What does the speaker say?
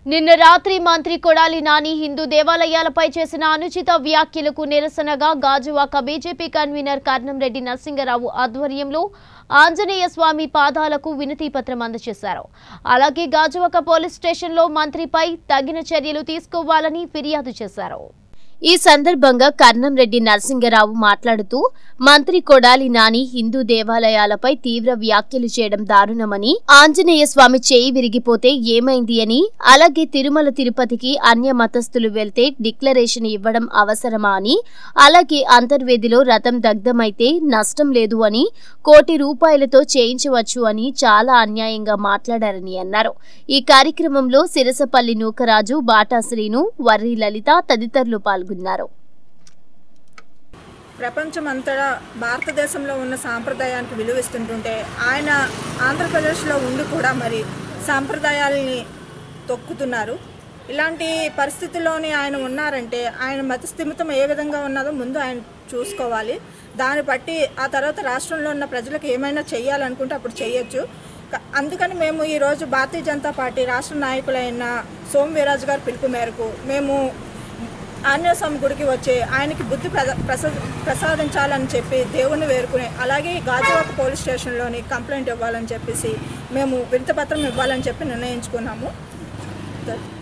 నిన్న రాత్రి మంత్రి కొడాలి నాని హిందూ దేవాలయాలపై చేసిన అనుచిత వ్యాఖ్యలకు నిరసనగా గాజువాక బీజేపీ కన్వీనర్ కర్ణంరెడ్డి నరసింగరావు ఆధ్వర్యంలో ఆంజనేయ స్వామి పాదాలకు వినతి పత్రం అందజేశారు అలాగే గాజువాక పోలీస్ స్టేషన్లో మంత్రిపై తగిన చర్యలు తీసుకోవాలని ఫిర్యాదు చేశారు ఈ సందర్భంగా కర్ణంరెడ్డి నరసింగరావు మాట్లాడుతూ మంత్రి కొడాలి నాని హిందూ దేవాలయాలపై తీవ్ర వ్యాఖ్యలు చేయడం దారుణమని ఆంజనేయ స్వామి చేయి విరిగిపోతే ఏమైంది అని అలాగే తిరుమల తిరుపతికి అన్య మతస్థులు వెళ్తే డిక్లరేషన్ ఇవ్వడం అవసరమా అని అలాగే అంతర్వేదిలో రథం దగ్ధమైతే నష్టం లేదు అని కోటి రూపాయలతో చేయించవచ్చు అని చాలా అన్యాయంగా మాట్లాడారని అన్నారు ఈ కార్యక్రమంలో సిరసపల్లి నూకరాజు బాటా శ్రీను వర్రి లలిత తదితరులు పాల్గొన్నారు ప్రపంచమంతటా భారతదేశంలో ఉన్న సాంప్రదాయానికి విలువిస్తుంటుంటే ఆయన ఆంధ్రప్రదేశ్లో ఉండి కూడా మరి సాంప్రదాయాల్ని తొక్కుతున్నారు ఇలాంటి పరిస్థితుల్లోని ఆయన ఉన్నారంటే ఆయన మతస్థిమితం ఏ విధంగా ఉన్నదో ముందు ఆయన చూసుకోవాలి దాన్ని బట్టి ఆ తర్వాత రాష్ట్రంలో ఉన్న ప్రజలకు ఏమైనా చేయాలనుకుంటే అప్పుడు చేయొచ్చు క- అందుకని మేము ఈరోజు భారతీయ జనతా పార్టీ రాష్ట్ర నాయకులైన సోమ్ వీరాజు గారి పిలుపు మేరకు మేము ఆంజనేయ స్వామి గుడికి వచ్చి ఆయనకి బుద్ధి ప్రద- ప్రసా- ప్రసాదించాలని చెప్పి దేవుణ్ణి వేరుకుని అలాగే గాజువాక పోలీస్ స్టేషన్లోని కంప్లైంట్ ఇవ్వాలని చెప్పేసి మేము వినతిపత్రం ఇవ్వాలని చెప్పి నిర్ణయించుకున్నాము